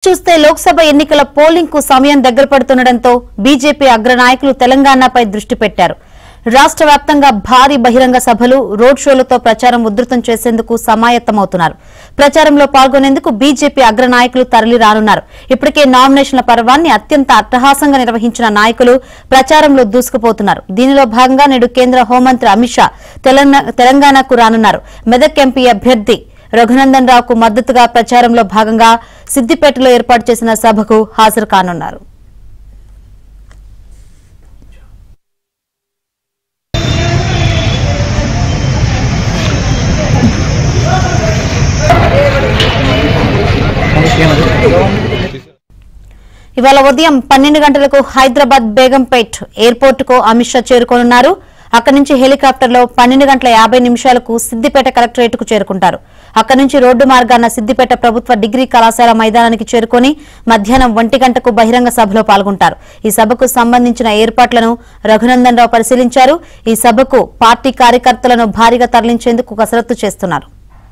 చూస్తే లోక్సభ ఎన్నికల పోలింగ్ కు సమయం దగ్గర పడుతుండటంతో బీజేపీ అగ్రనాయకులు తెలంగాణపై దృష్టి పెట్టారు రాష్ట్ర వ్యాప్తంగా భారీ బహిరంగ సభలు రోడ్ షోలతో ప్రచారం ఉధృతం చేసేందుకు సమాయత్తమవుతున్నారు ప్రచారంలో పాల్గొనేందుకు బీజేపీ అగ్రనాయకులు తరలి రానున్నారు ఇప్పటికే నామినేషన్ల పర్వాన్ని అత్యంత అట్టహాసంగా నిర్వహించిన నాయకులు ప్రచారంలో దూసుకుపోతున్నారు దీనిలో భాగంగా నేడు కేంద్ర హోంమంత్రి అమిత్ షా తెలంగాణ- తెలంగాణకు రానున్నారు మెదక్ ఎంపీ అభ్యర్థి రఘునందన్ రావుకు మద్దతుగా ప్రచారంలో భాగంగా సిద్దిపేటలో ఏర్పాటు చేసిన సభకు హాజరు కానున్నారు ఇవాళ ఉదయం పన్నెండు గంటలకు హైదరాబాద్ బేగంపేట్ ఎయిర్పోర్ట్ కు అమిత్ షా చేరుకోనున్నారు అక్కడి నుంచి హెలికాప్టర్లో పన్నెండు గంటల యాభై నిమిషాలకు సిద్దిపేట కలెక్టరేట్ కు చేరుకుంటారు అక్కడి నుంచి రోడ్డు మార్గాన సిద్దిపేట ప్రభుత్వ డిగ్రీ కళాశాల మైదానానికి చేరుకొని మధ్యాహ్నం ఒంటి గంటకు బహిరంగ సభలో పాల్గొంటారు ఈ సభకు సంబంధించిన ఏర్పాట్లను రఘునందన్ రావు పరిశీలించారు ఈ సభకు పార్టీ కార్యకర్తలను భారీగా తరలించేందుకు కసరత్తు చేస్తున్నారు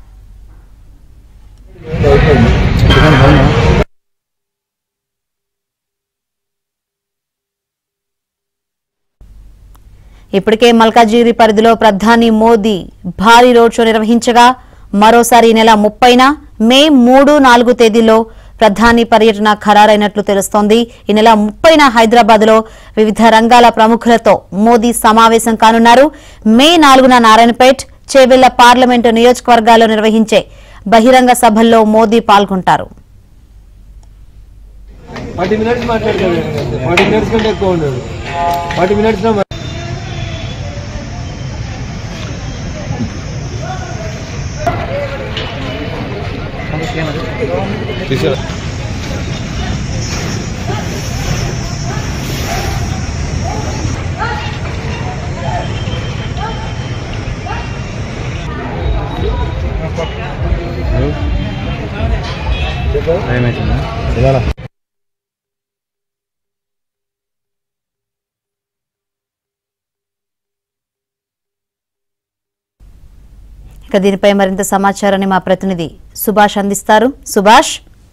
ఇప్పటికే మల్కాజిగిరి పరిధిలో ప్రధాని మోదీ భారీ రోడ్ షో నిర్వహించగా మరోసారి ఈ నెల ముప్పైన మే మూడు నాలుగు తేదీల్లో ప్రధాని పర్యటన ఖరారైనట్లు తెలుస్తోంది ఈ నెల ముప్పైన హైదరాబాద్ లో వివిధ రంగాల ప్రముఖులతో మోదీ సమావేశం కానున్నారు మే నాలుగున నారాయణపేట్ చేవెళ్ల పార్లమెంటు నియోజకవర్గాల్లో నిర్వహించే బహిరంగ సభల్లో మోదీ పాల్గొంటారు ఫార్టీ మినిట్స్ మాట్లాడతాడు ఫార్టీ మినిట్స్ కంటే ఎక్కువ ఉన్నాడు ఫార్టీ మినిట్స్ లో ఇక దీనిపై మరింత సమాచారాన్ని మా ప్రతినిధి సుభాష్ అందిస్తారు సుభాష్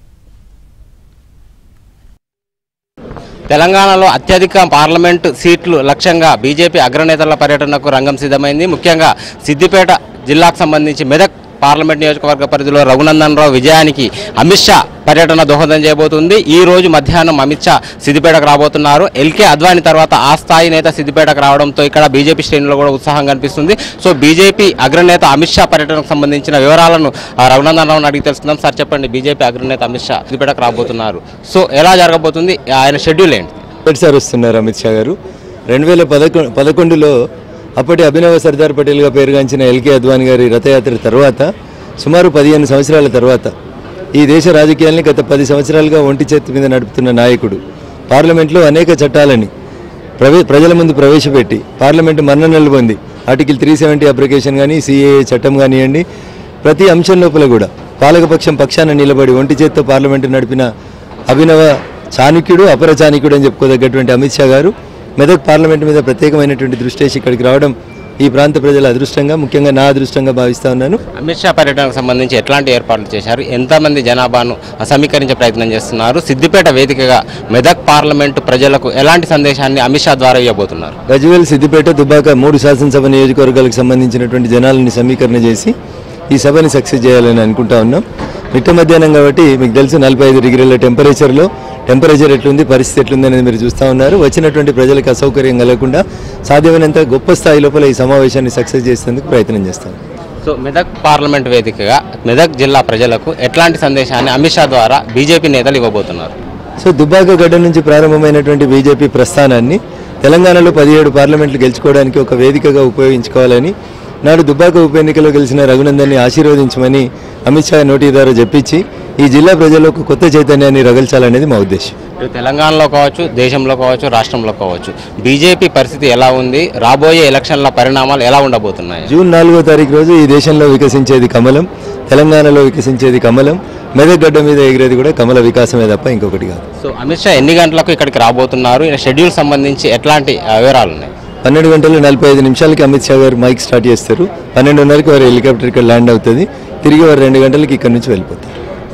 తెలంగాణలో అత్యధిక పార్లమెంటు సీట్లు లక్ష్యంగా బీజేపీ అగ్రనేతల పర్యటనకు రంగం సిద్ధమైంది ముఖ్యంగా సిద్దిపేట జిల్లాకు సంబంధించి మెదక్ పార్లమెంట్ నియోజకవర్గ పరిధిలో రఘునందన్ రావు విజయానికి అమిత్ షా పర్యటన దోహదం చేయబోతుంది ఈ రోజు మధ్యాహ్నం అమిత్ షా సిద్దిపేటకు రాబోతున్నారు ఎల్కే అద్వాని తర్వాత ఆ స్థాయి నేత సిద్దిపేటకు రావడంతో ఇక్కడ బీజేపీ శ్రేణుల్లో కూడా ఉత్సాహం కనిపిస్తుంది సో బీజేపీ అగ్రనేత అమిత్ షా పర్యటనకు సంబంధించిన వివరాలను ఆ, రఘునందన్ రావుని అడిగి తెలుసుకుందాం సార్ చెప్పండి బీజేపీ అగ్రనేత అమిత్ షా సిద్దిపేటకు రాబోతున్నారు సో ఎలా జరగబోతుంది ఆయన షెడ్యూల్ ఏంటి మొదటిసారి వస్తున్నారు అమిత్ షా గారు రెండు వేల పదకొ పదకొండులో అప్పటి అభినవ సర్దార్ పటేల్గా పేరుగాంచిన ఎల్కే అద్వానీ గారి రథయాత్ర తర్వాత సుమారు పదిహేను సంవత్సరాల తర్వాత ఈ దేశ రాజకీయాల్ని గత పది సంవత్సరాలుగా ఒంటి చేతి మీద నడుపుతున్న నాయకుడు పార్లమెంట్లో అనేక చట్టాలని ప్రవే ప్రజల ముందు ప్రవేశపెట్టి పార్లమెంటు మన్ననలు పొంది ఆర్టికల్ త్రీ సెవెంటీ అప్లికేషన్ కానీ సిఏఏ చట్టం కానివ్వండి ప్రతి అంశం లోపల కూడా పాలకపక్షం పక్షాన నిలబడి ఒంటి చేత్తో పార్లమెంటు నడిపిన అభినవ చాణక్యుడు అపర చాణక్యుడు అని చెప్పుకోదగ్గటువంటి అమిత్ షా గారు మెదక్ పార్లమెంట్ మీద ప్రత్యేకమైనటువంటి దృష్టి వేసి ఇక్కడికి రావడం ఈ ప్రాంత ప్రజల అదృష్టంగా ముఖ్యంగా నా అదృష్టంగా భావిస్తా ఉన్నాను అమిత్ షా పర్యటనకు సంబంధించి ఎట్లాంటి ఏర్పాట్లు చేశారు ఎంతమంది జనాభాను సమీకరించే ప్రయత్నం చేస్తున్నారు సిద్దిపేట వేదికగా మెదక్ పార్లమెంటు ప్రజలకు ఎలాంటి సందేశాన్ని అమిత్ షా ద్వారా ఇవ్వబోతున్నారు గజ్వేల్ సిద్దిపేట దుబ్బాక మూడు శాసనసభ నియోజకవర్గాలకు సంబంధించినటువంటి జనాలని సమీకరణ చేసి ఈ సభని సక్సెస్ చేయాలని అనుకుంటా ఉన్నాం మిట్ట మధ్యాహ్నం కాబట్టి మీకు తెలుసు నలభై ఐదు డిగ్రీల టెంపరేచర్లో టెంపరేచర్ ఎట్లుంది పరిస్థితి ఎట్లుంది అనేది మీరు చూస్తూ ఉన్నారు వచ్చినటువంటి ప్రజలకు అసౌకర్యం కలగకుండా సాధ్యమైనంత గొప్ప స్థాయి లోపల ఈ సమావేశాన్ని సక్సెస్ చేసేందుకు ప్రయత్నం చేస్తాం సో మెదక్ పార్లమెంట్ వేదికగా మెదక్ జిల్లా ప్రజలకు ఎట్లాంటి సందేశాన్ని అమిత్ షా ద్వారా బీజేపీ నేతలు ఇవ్వబోతున్నారు సో దుబ్బాక గడ్డ నుంచి ప్రారంభమైనటువంటి బీజేపీ ప్రస్థానాన్ని తెలంగాణలో పదిహేడు పార్లమెంట్లు గెలుచుకోవడానికి ఒక వేదికగా ఉపయోగించుకోవాలని నాడు దుబ్బాక ఉప ఎన్నికలో గెలిచిన రఘునందన్ని ఆశీర్వదించమని అమిత్ షా నోటి ద్వారా చెప్పించి ఈ జిల్లా ప్రజల్లో ఒక కొత్త చైతన్యాన్ని రగల్చాలనేది మా ఉద్దేశం ఇటు తెలంగాణలో కావచ్చు దేశంలో కావచ్చు రాష్ట్రంలో కావచ్చు బీజేపీ పరిస్థితి ఎలా ఉంది రాబోయే ఎలక్షన్ల పరిణామాలు ఎలా ఉండబోతున్నాయి జూన్ నాలుగో తారీఖు రోజు ఈ దేశంలో వికసించేది కమలం తెలంగాణలో వికసించేది కమలం మెదక్ గడ్డ మీద ఎగిరేది కూడా కమల వికాసమే తప్ప ఇంకొకటి కాదు సో అమిత్ షా ఎన్ని గంటలకు ఇక్కడికి రాబోతున్నారు ఈయన షెడ్యూల్ సంబంధించి ఎట్లాంటి ఆ, వివరాలు ఉన్నాయి పన్నెండు గంటల నలభై ఐదు నిమిషాలకి అమిత్ షా గారు మైక్ స్టార్ట్ చేస్తారు పన్నెండున్నరకి వారు హెలికాప్టర్ ఇక్కడ ల్యాండ్ అవుతుంది తిరిగి వారు రెండు గంటలకి ఇక్కడ నుంచి వెళ్ళిపోతారు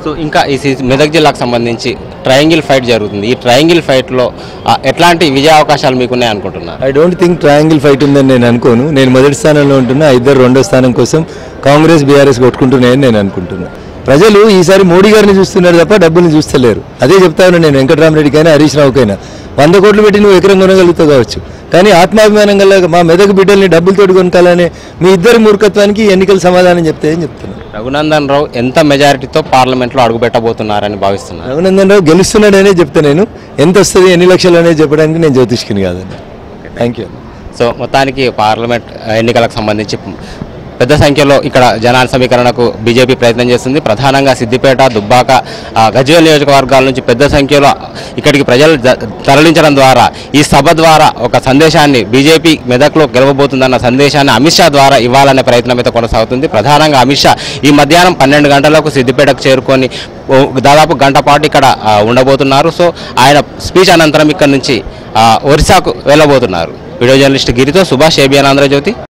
సో ఇంకా ఈ సీ- మెదక్ జిల్లాకు సంబంధించి ట్రయాంగిల్ ఫైట్ జరుగుతుంది ఈ ట్రయాంగిల్ ఫైట్లో ఆ, ఎట్లాంటి విజయ అవకాశాలు మీకున్నాయి అనుకుంటున్నారు I don't think triangle fight ఉందని నేను అనుకోను నేను మొదటి స్థానంలో ఉంటున్నా ఆ ఇద్దరు రెండో స్థానం కోసం కాంగ్రెస్ బీఆర్ఎస్ కొట్టుకుంటున్నాయని నేను అనుకుంటున్నా ప్రజలు ఈసారి మోడీ గారిని చూస్తున్నారు తప్ప డబ్బుల్ని చూస్తలేరు అదే చెప్తా ఉన్నా నేను వెంకటరామరెడ్డికైనా హరీష్ రావుకైనా వంద కోట్లు పెట్టి నువ్వు ఎకరం కొనగలుగుతావు కావచ్చు కానీ ఆత్మాభిమానం గల మా మెదక్ బిడ్డల్ని డబ్బులతోటి కొనకాలనే మీ ఇద్దరి మూర్ఖత్వానికి ఎన్నికల సమాధానం చెప్తే ఏం చెప్తున్నాను రఘునందన్ రావు ఎంత మెజారిటీతో పార్లమెంట్లో అడుగుపెట్టబోతున్నారని భావిస్తున్నారు రఘునందన్ రావు గెలుస్తున్నాడనే చెప్తా నేను ఎంత వస్తుంది ఎన్ని లక్షలు అనేది చెప్పడానికి నేను జ్యోతిష్కిని కాదండి థ్యాంక్ యూ సో మొత్తానికి పార్లమెంట్ ఎన్నికలకు సంబంధించి పెద్ద సంఖ్యలో ఇక్కడ జనాల సమీకరణకు బీజేపీ ప్రయత్నం చేస్తుంది ప్రధానంగా సిద్దిపేట దుబ్బాక ఆ, గజ్వేల్ నియోజకవర్గాల నుంచి పెద్ద సంఖ్యలో ఇక్కడికి ప్రజలు జ- తరలించడం ద్వారా ఈ సభ ద్వారా ఒక సందేశాన్ని బీజేపీ మెదక్లో గెలవబోతుందన్న సందేశాన్ని అమిత్ షా ద్వారా ఇవ్వాలనే ప్రయత్నం అయితే కొనసాగుతుంది ప్రధానంగా అమిత్ షా ఈ మధ్యాహ్నం పన్నెండు గంటలకు సిద్దిపేటకు చేరుకొని ఓ దాదాపు గంట పాటు ఇక్కడ ఆ, ఉండబోతున్నారు సో ఆయన స్పీచ్ అనంతరం ఇక్కడ నుంచి ఆ, ఒరిస్సాకు వెళ్ళబోతున్నారు వీడియో జర్నలిస్ట్ గిరితో సుభాష్ ఏబిఎన్ ఆంధ్రజ్యోతి